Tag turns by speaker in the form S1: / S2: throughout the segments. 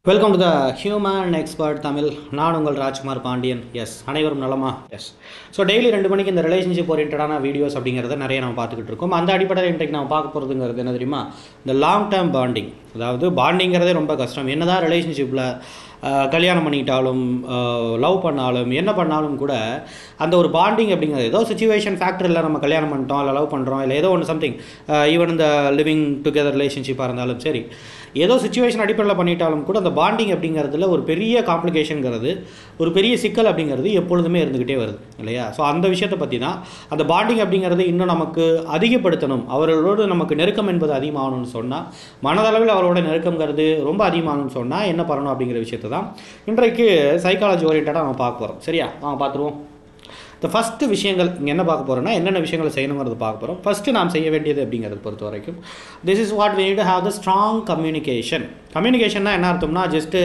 S1: welcome to the human expert Tamil நான் உங்கள் Rajkumar Pandian S அனைவரும் நலமா எஸ் ஸோ டெய்லி ரெண்டு மணிக்கு இந்த ரிலேஷன்ஷிப் ஓரியன்டான வீடியோஸ் அப்படிங்கிறத நிறைய நம்ம பார்த்துக்கிட்டு இருக்கோம் அந்த அடிப்படையில் இன்றைக்கு நம்ம பார்க்க போகிறதுங்கிறது என்ன தெரியுமா இந்த லாங் டேர்ம் பாண்டிங் அதாவது பாண்டிங்கிறதே ரொம்ப கஷ்டம் என்னதான் ரிலேஷன்ஷிப்பில் கல்யாணம் பண்ணிக்கிட்டாலும் லவ் பண்ணாலும் என்ன பண்ணாலும் கூட அந்த ஒரு பாண்டிங் அப்படிங்கிறது ஏதோ சுச்சுவேஷன் ஃபேக்டரியில் நம்ம கல்யாணம் பண்ணிட்டோம் இல்லை லவ் பண்ணுறோம் இல்லை ஏதோ ஒன்று சம்திங் ஈவன் இந்த லிவிங் டுகெதர் ரிலேஷன்ஷிப்பாக இருந்தாலும் சரி ஏதோ சுச்சுவேஷன் அடிப்படையில் பண்ணிட்டாலும் கூட அந்த பாண்டிங் அப்படிங்கிறதுல ஒரு பெரிய காம்ப்ளிகேஷனுங்கிறது ஒரு பெரிய சிக்கல் அப்படிங்கிறது எப்பொழுதுமே இருந்துக்கிட்டே வருது இல்லையா ஸோ அந்த விஷயத்தை பற்றி தான் அந்த பாண்டிங் அப்படிங்கிறது இன்னும் நமக்கு அதிகப்படுத்தணும் அவர்களோடு நமக்கு நெருக்கம் என்பது அதிகமாகணும்னு சொன்னால் மனதளவில் அவரோட நெருக்கம்ங்கிறது ரொம்ப அதிகமாகணும்னு சொன்னால் என்ன பண்ணணும் அப்படிங்கிற விஷயத்தை தான் இன்றைக்கு சைக்காலஜி ஓரியன்டாக நம்ம பார்க்க போகிறோம் சரியா வாங்க பார்த்துருவோம் இந்த ஃபஸ்ட்டு விஷயங்கள் இங்கே என்ன பார்க்க போகிறோம்னா என்னென்ன விஷயங்களை செய்யணுங்கிறது பார்க்க போகிறோம் ஃபஸ்ட்டு நாம் செய்ய வேண்டியது அப்படிங்கிறது பொறுத்த வரைக்கும் this is what we need to have the strong communication கம்யூனிகேஷன்னா என்ன அர்த்தம்னா ஜஸ்ட்டு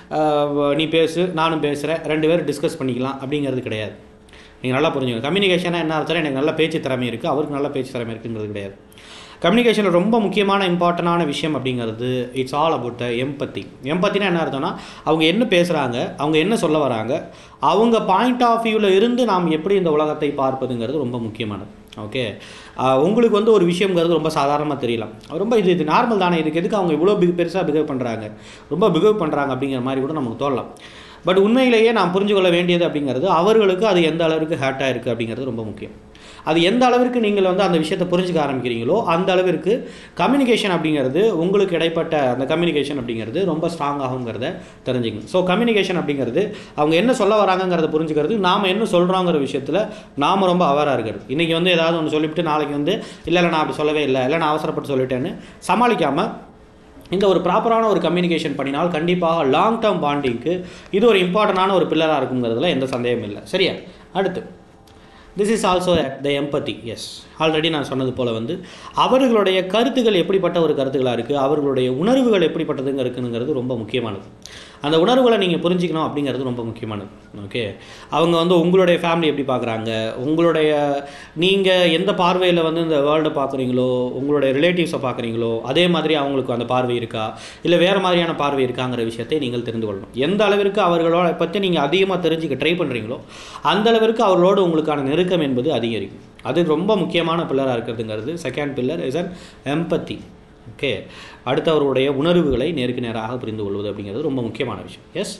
S1: நீ பேசு நானும் பேசுகிறேன் ரெண்டு பேரும் டிஸ்கஸ் பண்ணிக்கலாம் அப்படிங்கிறது கிடையாது நீங்கள் நல்லா புரிஞ்சுக்கணும் கம்யூனிகேஷனாக என்ன அர்த்தம் எனக்கு நல்ல பேச்சு திறமை இருக்குது அவருக்கு நல்ல பேச்சு திறமை இருக்குங்கிறது கிடையாது கம்யூனிகேஷனில் ரொம்ப முக்கியமான இம்பார்ட்டண்டான விஷயம் அப்படிங்கிறது it's all about the empathy எம்பத்தினா என்ன அர்த்தம்னா அவங்க என்ன பேசுகிறாங்க அவங்க என்ன சொல்ல வராங்க அவங்க பாயிண்ட் ஆஃப் வியூவில் இருந்து நாம் எப்படி இந்த உலகத்தை பார்ப்பதுங்கிறது ரொம்ப முக்கியமானது ஓகே உங்களுக்கு வந்து ஒரு விஷயங்கிறது ரொம்ப சாதாரணமாக தெரியலாம் ரொம்ப இது இது நார்மல் தானே இதுக்கு எதுக்கு அவங்க இவ்வளோ பிக் பெருசாக பிஹேவ் பண்ணுறாங்க ரொம்ப பிஹேவ் பண்ணுறாங்க அப்படிங்கிற மாதிரி கூட நமக்கு தோணலாம் பட் உண்மையிலேயே நாம் புரிஞ்சு கொள்ள வேண்டியது அப்படிங்கிறது அவர்களுக்கு அது எந்த அளவுக்கு ஹேட்டாக இருக்குது அப்படிங்கிறது ரொம்ப முக்கியம் அது எந்த அளவிற்கு நீங்கள் வந்து அந்த விஷயத்தை புரிஞ்சுக்க ஆரம்பிக்கிறீங்களோ அந்த அளவிற்கு கம்யூனிகேஷன் அப்படிங்கிறது உங்களுக்கு இடைப்பட்ட அந்த கம்யூனிகேஷன் அப்படிங்கிறது ரொம்ப ஸ்ட்ராங் ஆகுங்கிறத தெரிஞ்சுக்கணும் ஸோ கம்யூனிகேஷன் அப்படிங்கிறது அவங்க என்ன சொல்ல வராங்கங்கிறத புரிஞ்சுக்கிறது நாம் என்ன சொல்கிறோங்கிற விஷயத்தில் நாம் ரொம்ப அவராக இருக்கிறது இன்றைக்கி வந்து ஏதாவது ஒன்று சொல்லிவிட்டு நாளைக்கு வந்து இல்லை இல்லை நான் அப்படி சொல்லவே இல்லை இல்லை நான் அவசரப்பட்டு சொல்லிட்டேன்னு சமாளிக்காமல் இந்த ஒரு ப்ராப்பரான ஒரு கம்யூனிகேஷன் பண்ணினால் கண்டிப்பாக லாங் டேர்ம் பாண்டிங்க்கு இது ஒரு இம்பார்ட்டண்டான ஒரு பில்லராக இருக்குங்கிறதுல எந்த சந்தேகமும் இல்லை சரியா அடுத்து this is also the empathy as already நான் சொன்னது போல் வந்து அவர்களுடைய கருத்துக்கள் எப்படிப்பட்ட ஒரு கருத்துக்களாக இருக்குது அவர்களுடைய உணர்வுகள் எப்படிப்பட்டதுங்க இருக்குங்கிறது ரொம்ப முக்கியமானது அந்த உணர்வுகளை நீங்கள் புரிஞ்சிக்கணும் அப்படிங்கிறது ரொம்ப முக்கியமானது ஓகே அவங்க வந்து உங்களுடைய ஃபேமிலி எப்படி பார்க்குறாங்க உங்களுடைய நீங்கள் எந்த பார்வையில் வந்து இந்த வேர்ல்டை பார்க்குறீங்களோ உங்களுடைய ரிலேட்டிவ்ஸை பார்க்குறீங்களோ அதே மாதிரி அவங்களுக்கு அந்த பார்வை இருக்கா இல்லை வேறு மாதிரியான பார்வை இருக்காங்கிற விஷயத்தை நீங்கள் தெரிந்து கொள்ளணும் எந்த அளவிற்கு அவர்களோட பற்றி நீங்கள் அதிகமாக தெரிஞ்சுக்க ட்ரை பண்ணுறீங்களோ அந்த அளவிற்கு அவர்களோடு உங்களுக்கான நெருக்கம் என்பது அதிகரிக்கும் அது ரொம்ப முக்கியமான பில்லராக இருக்கிறதுங்கிறது second pillar is an empathy okay அடுத்தவருடைய உணர்வுகளை நேருக்கு நேராக புரிந்து கொள்வது அப்படிங்கிறது ரொம்ப முக்கியமான விஷயம் as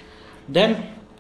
S1: then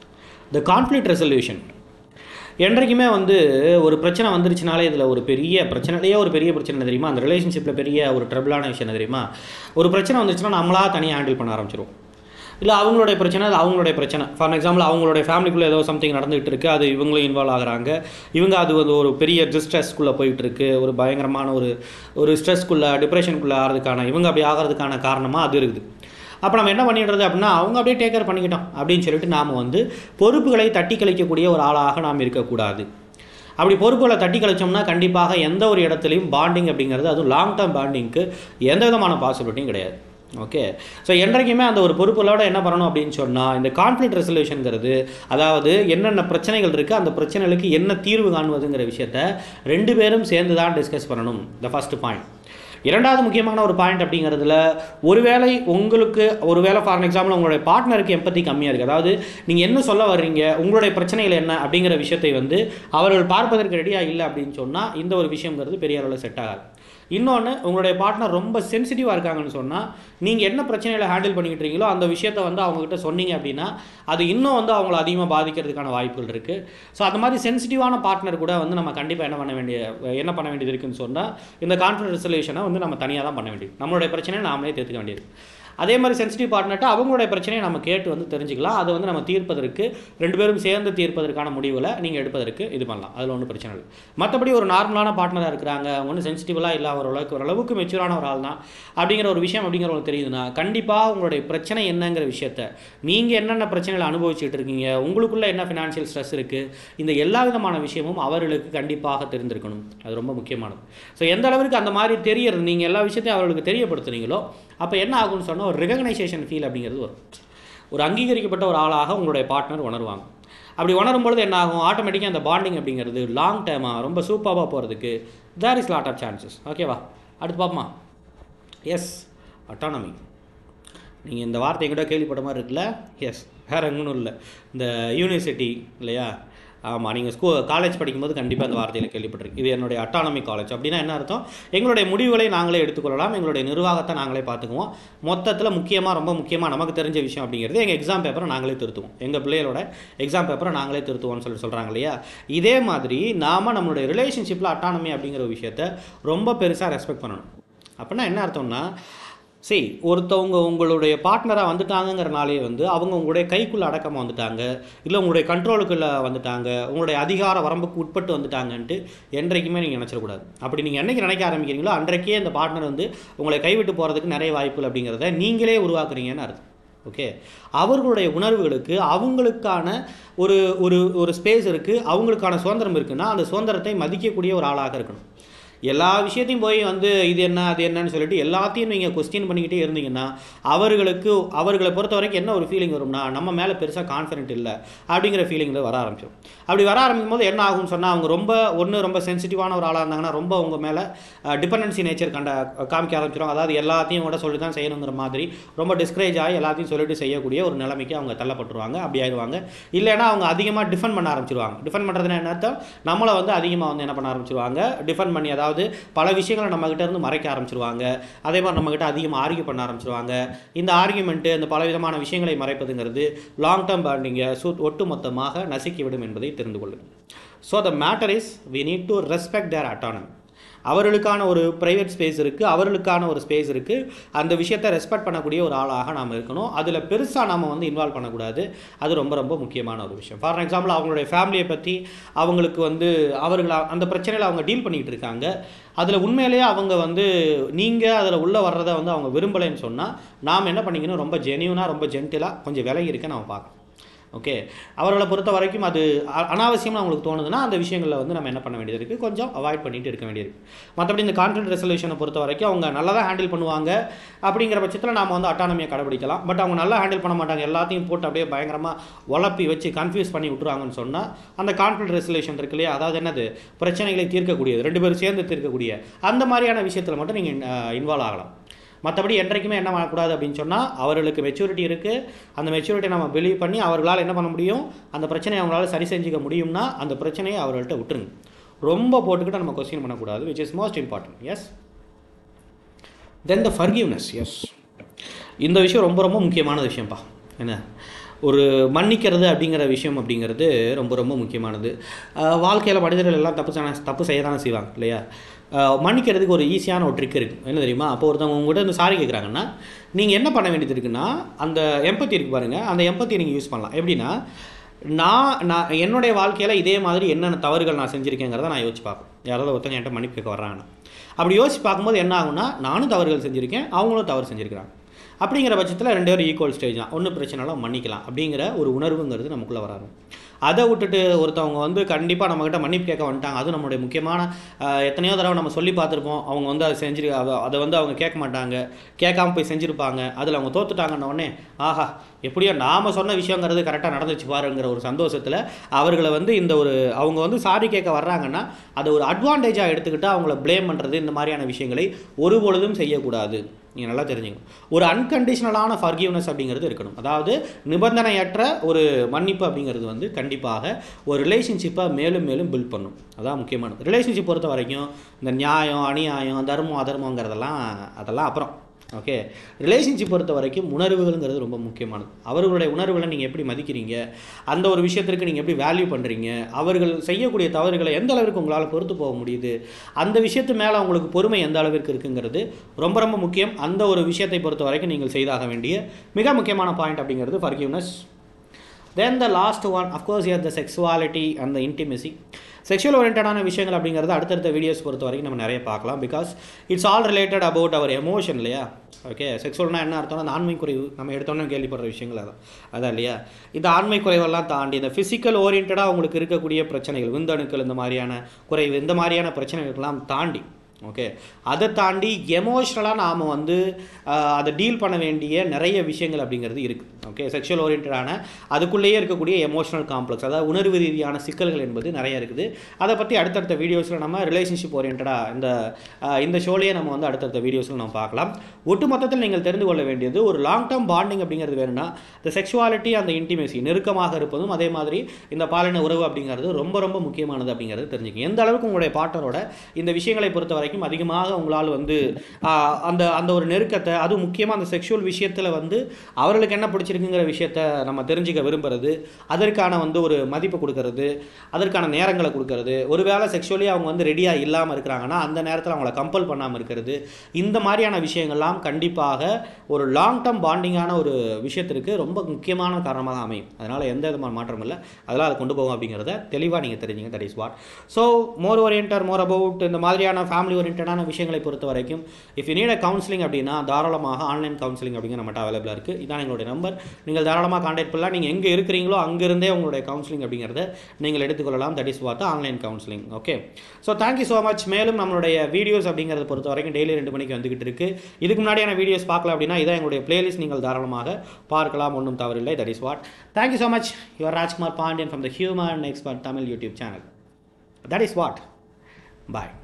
S1: the conflict resolution என்றைக்குமே வந்து ஒரு பிரச்சனை வந்துருச்சுனாலே இதில் ஒரு பெரிய பிரச்சனையிலேயே ஒரு பெரிய பிரச்சனை என்ன தெரியுமா அந்த ரிலேஷன்ஷிப்பில் பெரிய ஒரு ட்ரபிளான விஷயம் என்ன தெரியுமா ஒரு பிரச்சனை வந்துச்சுன்னா நம்மளா தனியாக ஹேண்டில் பண்ண ஆரம்பிச்சிருவோம் இல்லை அவங்களுடைய பிரச்சனை அது அவங்களுடைய பிரச்சனை ஃபார் எக்ஸாம்பிள் அவங்களுடைய ஃபேமிலிக்குள்ளே ஏதோ சம்திங் நடந்துகிட்டு இருக்குது அது இவங்களும் இன்வால்வ் ஆகுறாங்க இவங்க அது வந்து ஒரு பெரிய டிஸ்ட்ரெஸ்க்குள்ளே போயிட்டு இருக்கு ஒரு பயங்கரமான ஒரு ஒரு ஸ்ட்ரெஸ்க்குள்ளே டிப்ரெஷனுக்குள்ளே ஆகிறதுக்கான இவங்க அப்படி ஆகிறதுக்கான காரணமாக அது இருக்குது அப்போ நம்ம என்ன பண்ணிடுறது அப்படின்னா அவங்க அப்படியே டேக் கேர் பண்ணிக்கிட்டோம் அப்படின்னு சொல்லிட்டு நாம் வந்து பொறுப்புகளை தட்டி கழிக்கக்கூடிய ஒரு ஆளாக நாம் இருக்கக்கூடாது அப்படி பொறுப்புகளை தட்டி கழிச்சோம்னா கண்டிப்பாக எந்த ஒரு இடத்துலையும் பாண்டிங் அப்படிங்கிறது அதுவும் லாங் டேர்ம் பாண்டிங்க்கு எந்த விதமான பாசிபிலிட்டியும் கிடையாது ஓகே ஸோ என்றைக்குமே அந்த ஒரு பொறுப்புகளோட என்ன பண்ணணும் அப்படின்னு சொன்னால் இந்த கான்ஃப்ளிக் ரெசல்யூஷனுங்கிறது அதாவது என்னென்ன பிரச்சனைகள் இருக்குது அந்த பிரச்சனைகளுக்கு என்ன தீர்வு காணுவதுங்கிற விஷயத்த ரெண்டு பேரும் சேர்ந்து தான் டிஸ்கஸ் பண்ணணும் த ஃபஸ்ட் பாயிண்ட் இரண்டாவது முக்கியமான ஒரு பாயிண்ட் அப்படிங்கிறதுல ஒருவேளை உங்களுக்கு ஒருவேளை ஃபார் எக்ஸாம்பிள் உங்களுடைய பார்ட்னருக்கு எம்பத்தி கம்மியாக இருக்குது அதாவது நீங்கள் என்ன சொல்ல வர்றீங்க உங்களுடைய பிரச்சனைகள் என்ன அப்படிங்கிற விஷயத்தை வந்து அவர்கள் பார்ப்பதற்கு ரெடியாக இல்லை அப்படின்னு சொன்னால் இந்த ஒரு விஷயங்கிறது பெரிய அளவில் செட் ஆகாது இன்னொன்று உங்களுடைய பார்ட்னர் ரொம்ப சென்சிட்டிவாக இருக்காங்கன்னு சொன்னால் நீங்கள் என்ன பிரச்சனைகளை ஹேண்டில் பண்ணிக்கிட்டு இருக்கீங்களோ அந்த விஷயத்தை வந்து அவங்ககிட்ட சொன்னீங்க அப்படின்னா அது இன்னும் வந்து அவங்கள அதிகமாக பாதிக்கிறதுக்கான வாய்ப்புகள் இருக்குது ஸோ அந்த மாதிரி சென்சிட்டிவான பார்ட்னர் கூட வந்து நம்ம கண்டிப்பாக என்ன பண்ண வேண்டிய என்ன பண்ண வேண்டியது இருக்குன்னு சொன்னால் இந்த கான்ஃபிடன்ஸ் ரெசல்யூஷனை வந்து நம்ம தனியாக தான் பண்ண வேண்டியது நம்மளுடைய பிரச்சனையை நாமளே தீர்த்துக்க வேண்டியது அதே மாதிரி சென்சிட்டிவ் பார்ட்னர்ட்ட அவங்களுடைய பிரச்சனையை நம்ம கேட்டு வந்து தெரிஞ்சுக்கலாம் அதை வந்து நம்ம தீர்ப்பதற்கு ரெண்டு பேரும் சேர்ந்து தீர்ப்பதற்கான முடிவுகளை நீங்கள் எடுப்பதற்கு இது பண்ணலாம் அதில் ஒன்றும் பிரச்சனை இல்லை மற்றபடி ஒரு நார்மலான பார்ட்னராக இருக்கிறாங்க அவங்க ஒன்றும் சென்சிட்டிவலாக இல்லை ஓரளவுக்கு ஓரளவுக்கு மெச்சூரான ஒரு ஆள் தான் அப்படிங்கிற ஒரு விஷயம் அப்படிங்கிறவங்களுக்கு தெரியுதுன்னா கண்டிப்பாக உங்களுடைய பிரச்சனை என்னங்கிற விஷயத்த நீங்கள் என்னென்ன பிரச்சனைகளை அனுபவிச்சுட்டு இருக்கீங்க உங்களுக்குள்ளே என்ன ஃபினான்ஷியல் ஸ்ட்ரெஸ் இருக்குது இந்த எல்லா விதமான விஷயமும் அவர்களுக்கு கண்டிப்பாக தெரிந்திருக்கணும் அது ரொம்ப முக்கியமானது ஸோ எந்த அளவுக்கு அந்த மாதிரி தெரியறது நீங்கள் எல்லா விஷயத்தையும் அவர்களுக்கு தெரியப்படுத்துனீங்களோ அப்போ என்ன ஆகும்னு சொன்னால் ஒரு ரெகக்னைசேஷன் ஃபீல் அப்படிங்கிறது வரும் ஒரு அங்கீகரிக்கப்பட்ட ஒரு ஆளாக உங்களுடைய பார்ட்னர் உணர்வாங்க அப்படி உணரும் பொழுது என்ன ஆகும் ஆட்டோமேட்டிக்காக அந்த பாண்டிங் அப்படிங்கிறது லாங் டைமாக ரொம்ப சூப்பராக போகிறதுக்கு there is lot of chances ஓகேவா அடுத்து பார்ப்போமா எஸ் அட்டானமி நீங்கள் இந்த வார்த்தை எங்கிட்ட கேள்விப்பட்ட மாதிரி இருக்குல்ல எஸ் வேறு எங்கணும் இல்லை இந்த யூனிவர்சிட்டி இல்லையா ஆமாம் நீங்கள் ஸ்கூ காலேஜ் படிக்கும்போது கண்டிப்பாக அந்த வார்த்தையில் கேள்விப்பட்டிருக்கு இது என்னுடைய அட்டானமி காலேஜ் அப்படின்னா என்ன அர்த்தம் எங்களுடைய முடிவுகளை நாங்களே எடுத்துக்கொள்ளலாம் எங்களுடைய நிர்வாகத்தை நாங்களே பார்த்துக்குவோம் மொத்தத்தில் முக்கியமாக ரொம்ப முக்கியமாக நமக்கு தெரிஞ்ச விஷயம் அப்படிங்கிறது எங்கள் எக்ஸாம் பேப்பரை நாங்களே திருத்துவோம் எங்கள் பிள்ளைகளோட எக்ஸாம் பேப்பரை நாங்களே திருத்துவோம்னு சொல்லி சொல்கிறாங்க இல்லையா இதே மாதிரி நாம் நம்மளுடைய ரிலேஷன்ஷிப்பில் அட்டானமி அப்படிங்கிற ஒரு விஷயத்த ரொம்ப பெருசாக ரெஸ்பெக்ட் பண்ணணும் அப்படின்னா என்ன அர்த்தம்னா சரி ஒருத்தவங்க உங்களுடைய பார்ட்னராக வந்துட்டாங்கங்கிறனாலே வந்து அவங்க உங்களுடைய கைக்குள்ளே அடக்கமாக வந்துட்டாங்க இல்லை உங்களுடைய கண்ட்ரோலுக்குள்ளே வந்துட்டாங்க உங்களுடைய அதிகார வரம்புக்கு உட்பட்டு வந்துட்டாங்கன்ட்டு என்றைக்குமே நீங்கள் நினச்சிடக்கூடாது அப்படி நீங்கள் என்னைக்கு நினைக்க ஆரம்பிக்கிறீங்களோ அன்றைக்கே அந்த பார்ட்னர் வந்து உங்களை கைவிட்டு போகிறதுக்கு நிறைய வாய்ப்புகள் அப்படிங்கிறத நீங்களே உருவாக்குறீங்கன்னு அர்த்தம் ஓகே அவர்களுடைய உணர்வுகளுக்கு அவங்களுக்கான ஒரு ஒரு ஒரு ஸ்பேஸ் இருக்குது அவங்களுக்கான சுதந்திரம் இருக்குன்னா அந்த சுதந்திரத்தை மதிக்கக்கூடிய ஒரு ஆளாக இருக்கணும் எல்லா விஷயத்தையும் போய் வந்து இது என்ன அது என்னன்னு சொல்லிட்டு எல்லாத்தையும் நீங்கள் கொஸ்டின் பண்ணிக்கிட்டே இருந்தீங்கன்னா அவர்களுக்கு அவர்களை பொறுத்த வரைக்கும் என்ன ஒரு ஃபீலிங் வரும்னா நம்ம மேலே பெருசாக கான்ஃபிடென்ட் இல்லை அப்படிங்கிற ஃபீலிங்கில் வர ஆரம்பிச்சிடும் அப்படி வர ஆரம்பிக்கும் போது என்ன ஆகும்னு சொன்னால் அவங்க ரொம்ப ஒன்று ரொம்ப சென்சிட்டிவான ஒரு ஆளாக இருந்தாங்கன்னா ரொம்ப உங்க மேலே டிபெண்டன்சி நேச்சர் கண்ட காமிக்க ஆரம்பிச்சிடும் அதாவது எல்லாத்தையும் கூட சொல்லி தான் செய்யணுங்கிற மாதிரி ரொம்ப டிஸ்கரேஜ் ஆகி எல்லாத்தையும் சொல்லிட்டு செய்யக்கூடிய ஒரு நிலைமைக்கு அவங்க தள்ளப்பட்டுருவாங்க அப்படி ஆயிடுவாங்க இல்லைன்னா அவங்க அதிகமாக டிஃபெண்ட் பண்ண ஆரம்பிச்சிருவாங்க டிஃபெண்ட் பண்ணுறதுனா என்ன அர்த்தம் நம்மளை வந்து அதிகமாக வந்து என்ன பண்ண ஆரம்பிச்சிருவாங்க டிஃபெண்ட் பண்ணி அதாவது பல விஷயங்களை நம்மக்கிட்ட இருந்து மறைக்க ஆரம்பிச்சிருவாங்க அதே மாதிரி நம்மக்கிட்ட அதிகமாக ஆர்கியூ பண்ண ஆரம்பிச்சிருவாங்க இந்த ஆர்கியூமெண்ட்டு இந்த பல விதமான விஷயங்களை மறைப்பதுங்கிறது லாங் டேர்ம் பாண்டிங்கை சு ஒட்டு மொத்தமாக நசுக்கிவிடும் என்பதை தெரிந்து கொள்ளுங்கள் so the matter is we need to respect their autonomy அவர்களுக்கான ஒரு ப்ரைவேட் ஸ்பேஸ் இருக்குது அவர்களுக்கான ஒரு ஸ்பேஸ் இருக்குது அந்த விஷயத்தை ரெஸ்பெக்ட் பண்ணக்கூடிய ஒரு ஆளாக நாம் இருக்கணும் அதில் பெருசாக நாம் வந்து இன்வால்வ் பண்ணக்கூடாது அது ரொம்ப ரொம்ப முக்கியமான ஒரு விஷயம் ஃபார் எக்ஸாம்பிள் அவங்களுடைய ஃபேமிலியை பற்றி அவங்களுக்கு வந்து அவர்கள் அந்த பிரச்சனையில் அவங்க டீல் பண்ணிகிட்டு இருக்காங்க அதில் உண்மையிலேயே அவங்க வந்து நீங்கள் அதில் உள்ளே வர்றதை வந்து அவங்க விரும்பலைன்னு சொன்னால் நாம் என்ன பண்ணிக்கணும் ரொம்ப ஜெனியூனாக ரொம்ப ஜென்டிலாக கொஞ்சம் விலகி இருக்க நம்ம பார்க்கணும் ஓகே அவர்களை பொறுத்த வரைக்கும் அது அ- அனாவசியம்னு அவங்களுக்கு தோணுதுன்னா அந்த விஷயங்களில் வந்து நம்ம என்ன பண்ண வேண்டியது இருக்குது கொஞ்சம் அவாய்ட் பண்ணிட்டு இருக்க வேண்டியது மற்றபடி இந்த கான்ஃபிளிக் ரெசல்யூஷனை பொறுத்த வரைக்கும் அவங்க நல்லா தான் ஹேண்டில் பண்ணுவாங்க அப்படிங்கிற பட்சத்தில் நாம வந்து அட்டானமியை கடைபிடிக்கலாம் பட் அவங்க நல்லா ஹேண்டில் பண்ண மாட்டாங்க எல்லாத்தையும் போட்டு அப்படியே பயங்கரமாக உழப்பி வச்சு கன்ஃபியூஸ் பண்ணி விட்டுருவாங்கன்னு சொன்னால் அந்த கான்ஃபிளிக் ரெசல்யூஷன் இருக்கு இல்லையா அதாவது என்னது பிரச்சனைகளை தீர்க்கக்கூடியது ரெண்டு பேரும் சேர்ந்து தீர்க்கக்கூடிய அந்த மாதிரியான விஷயத்தில் மட்டும் நீங்கள் இன்வால்வ் ஆகலாம் மற்றபடி என்றைக்குமே என்ன பண்ணக்கூடாது அப்படின்னு சொன்னால் அவர்களுக்கு மெச்சூரிட்டி இருக்குது அந்த மெச்சூரிட்டி நம்ம பிலீவ் பண்ணி அவர்களால் என்ன பண்ண முடியும் அந்த பிரச்சனையை அவங்களால சரி செஞ்சுக்க முடியும்னா அந்த பிரச்சனையை அவர்கள்ட்ட விட்டுருங்க ரொம்ப போட்டுக்கிட்டு நம்ம கொஸ்டின் பண்ணக்கூடாது which is most important as then the forgiveness as இந்த விஷயம் ரொம்ப ரொம்ப முக்கியமான விஷயம்ப்பா என்ன ஒரு மன்னிக்கிறது அப்படிங்கிற விஷயம் அப்படிங்கிறது ரொம்ப ரொம்ப முக்கியமானது வாழ்க்கையில் மனிதர்கள் எல்லாம் தப்பு செய்ய தப்பு செய்ய தானே செய்வாங்க இல்லையா அஹ் மன்னிக்கிறதுக்கு ஒரு ஈஸியான ஒரு ட்ரிக் இருக்குது என்ன தெரியுமா அப்போ ஒருத்தவங்க உங்கள்கிட்ட வந்து சாரி கேட்குறாங்கன்னா நீங்கள் என்ன பண்ண வேண்டியது இருக்குன்னா அந்த எம்பத்தி இருக்கு பாருங்கள் அந்த எம்பத்தியை நீங்கள் யூஸ் பண்ணலாம் எப்படின்னா நான் நான் என்னுடைய வாழ்க்கையில் இதே மாதிரி என்னென்ன தவறுகள் நான் செஞ்சுருக்கேங்கிறத நான் யோசிச்சு பார்ப்பேன் யாராவது ஒருத்தங்க என்கிட்ட மன்னிப்பு கேட்க வர்றாங்கன்னா அப்படி யோசிச்சு பார்க்கும்போது என்ன ஆகும்னா நானும் தவறுகள் செஞ்சுருக்கேன் அவங்களும் தவறு செஞ்சுருக்கிறாங்க அப்படிங்கிற பட்சத்தில் ரெண்டு பேரும் ஈக்குவல் ஸ்டேஜ் தான் ஒன்றும் பிரச்சனை இல்லை மன்னிக்கலாம் அப்படிங்கிற ஒரு உணர்வுங்கிறது நமக்குள்ளே வராது அதை விட்டுட்டு ஒருத்தவங்க வந்து கண்டிப்பாக நம்மக்கிட்ட மன்னிப்பு கேட்க வந்துட்டாங்க அது நம்மளுடைய முக்கியமான ஆஹ், எத்தனையோ தடவை நம்ம சொல்லி பார்த்துருப்போம் அவங்க வந்து அதை செஞ்சு அதை அதை வந்து அவங்க கேட்க மாட்டாங்க கேட்காம போய் செஞ்சுருப்பாங்க அதில் அவங்க தோத்துட்டாங்கன்ன உடனே ஆஹா எப்படியோ நாம் சொன்ன விஷயங்கிறது கரெக்டாக நடந்துச்சு பாருங்கிற ஒரு சந்தோஷத்தில் அவர்களை வந்து இந்த ஒரு அவங்க வந்து சாரி கேட்க வர்றாங்கன்னா அதை ஒரு அட்வான்டேஜாக எடுத்துக்கிட்டு அவங்கள ப்ளேம் பண்ணுறது இந்த மாதிரியான விஷயங்களை ஒருபொழுதும் செய்யக்கூடாது நீங்கள் நல்லா தெரிஞ்சுக்கணும் ஒரு அன்கண்டிஷனலான ஃபர்கிவ்னஸ் அப்படிங்கிறது இருக்கணும் அதாவது நிபந்தனையற்ற ஒரு மன்னிப்பு அப்படிங்கிறது வந்து கண்டிப்பாக ஒரு ரிலேஷன்ஷிப்பை மேலும் மேலும் பில்ட் பண்ணும் அதான் முக்கியமானது ரிலேஷன்ஷிப் பொறுத்த வரைக்கும் இந்த நியாயம் அநியாயம் தர்மம் அதர்மங்கிறதெல்லாம் அதெல்லாம் அப்புறம் ஓகே ரிலேஷன்ஷிப் பொறுத்த வரைக்கும் உணர்வுகள்ங்கிறது ரொம்ப முக்கியமானது அவர்களுடைய உணர்வுகளை நீங்கள் எப்படி மதிக்கிறீங்க அந்த ஒரு விஷயத்திற்கு நீங்கள் எப்படி வேல்யூ பண்ணுறீங்க அவர்கள் செய்யக்கூடிய தவறுகளை எந்த அளவிற்கு உங்களால் பொறுத்து போக முடியுது அந்த விஷயத்து மேலே உங்களுக்கு பொறுமை எந்த அளவிற்கு இருக்குங்கிறது ரொம்ப ரொம்ப முக்கியம் அந்த ஒரு விஷயத்தை பொறுத்த வரைக்கும் நீங்கள் செய்தாக வேண்டிய மிக முக்கியமான பாயிண்ட் அப்படிங்கிறது forgiveness then the last one of course here the sexuality and the intimacy sexual ஓரியன்டான விஷயங்கள் அப்படிங்கிறது அடுத்தடுத்த வீடியோஸ் பொறுத்த வரைக்கும் நம்ம நிறைய பார்க்கலாம் because it's all related about our emotion இல்லையா ஓகே செக்ஸுவல்னா என்ன அர்த்தம்னா அந்த ஆண்மை குறைவு நம்ம எடுத்தோன்னே கேள்விப்படுற விஷயங்கள் அதான் அதான் இல்லையா இந்த ஆண்மை குறைவெல்லாம் தாண்டி இந்த ஃபிசிக்கல் ஓரியன்டாக உங்களுக்கு இருக்கக்கூடிய பிரச்சனைகள் விந்தணுக்கள் இந்த மாதிரியான குறைவு இந்த மாதிரியான பிரச்சனைகளுக்கெல்லாம் தாண்டி ஓகே அதை தாண்டி எமோஷ்னலாக நாம் வந்து ஆஹ், அதை டீல் பண்ண வேண்டிய நிறைய விஷயங்கள் அப்படிங்கிறது இருக்குது ஓகே செக்ஷுவல் ஓரியன்டான அதுக்குள்ளேயே இருக்கக்கூடிய எமோஷனல் காம்ப்ளெக்ஸ் அதாவது உணர்வு ரீதியான சிக்கல்கள் என்பது நிறைய இருக்குது அதை பற்றி அடுத்தடுத்த வீடியோஸில் நம்ம ரிலேஷன்ஷிப் ஓரியன்டாக இந்த ஆஹ், இந்த ஷோலேயே நம்ம வந்து அடுத்தடுத்த வீடியோஸில் நம்ம பார்க்கலாம் ஒட்டுமொத்தத்தில் நீங்கள் தெரிந்து கொள்ள வேண்டியது ஒரு லாங் டேர்ம் பாண்டிங் அப்படிங்கிறது வேணும்னா இந்த செக்ஷுவாலிட்டி அந்த இன்டிமேசி நெருக்கமாக இருப்பதும் அதே மாதிரி இந்த பாலின உறவு அப்படிங்கிறது ரொம்ப ரொம்ப முக்கியமானது அப்படிங்கிறது தெரிஞ்சுக்கங்க எந்த அளவுக்கு உங்களுடைய பார்ட்னரோட இந்த விஷயங்களை பொறுத்த வரைக்கும் அதிகமாக உங்களால் வந்து ஆஹ், அந்த அந்த ஒரு நெருக்கத்தை அதுவும் முக்கியமாக அந்த செக்ஷுவல் விஷயத்தில் வந்து அவர்களுக்கு என்ன பிடிச்சிருக்குங்கிற விஷயத்த நம்ம தெரிஞ்சுக்க விரும்புறது அதற்கான வந்து ஒரு மதிப்பு கொடுக்கறது அதற்கான நேரங்களை கொடுக்கறது ஒருவேளை செக்ஷுவலி அவங்க வந்து ரெடியாக இல்லாமல் இருக்கிறாங்கன்னா அந்த நேரத்தில் அவங்கள கம்பல் பண்ணாமல் இருக்கிறது இந்த மாதிரியான விஷயங்கள்லாம் கண்டிப்பாக ஒரு லாங் டேர்ம் பாண்டிங்கான ஒரு விஷயத்திற்கு ரொம்ப முக்கியமான காரணமாக அமையும் அதனால் எந்த விதமான மாற்றம் இல்லை அதெல்லாம் அதை கொண்டு போகும் அப்படிங்கிறத தெளிவாக நீங்கள் தெரிஞ்சுங்க that is what so more oriented more about இந்த மாதிரியான ஃபேமிலி ஓரியன்டான விஷயங்களை பொறுத்த வரைக்கும் இஃப் யூ நீட் கவுன்சிலிங் அப்படின்னா தாராளமாக ஆன்லைன் கவுன்சிலிங் அப்படிங்கிற நம்மகிட்ட அவைலபிளாக இருக்குது இதான் எங்களுடைய நம்பர் நீங்கள் தாராளமாக காண்டாக்ட் பண்ணலாம் நீங்கள் எங்கே இருக்கிறீங்களோ அங்கிருந்தே உங்களுடைய கவுன்சிலிங் அப்படிங்கிறத நீங்கள் எடுத்துக்கொள்ளலாம் that is what online counselling okay so thank you so much மேலும் நம்மளுடைய வீடியோஸ் அப்படிங்கிறத பொறுத்த வரைக்கும் டெய்லி ரெண்டு மணிக்கு வந்துகிட்டு இருக்கு இதுக்கு முன்னாடியான வீடியோஸ் பார்க்கல அப்படின்னா இதான் எங்களுடைய பிளேலிஸ்ட் நீங்கள் தாராளமாக பார்க்கலாம் ஒன்றும் தவறில்லை that is what thank you so much your Rajkumar Pandian from the human expert Tamil YouTube channel that is what bye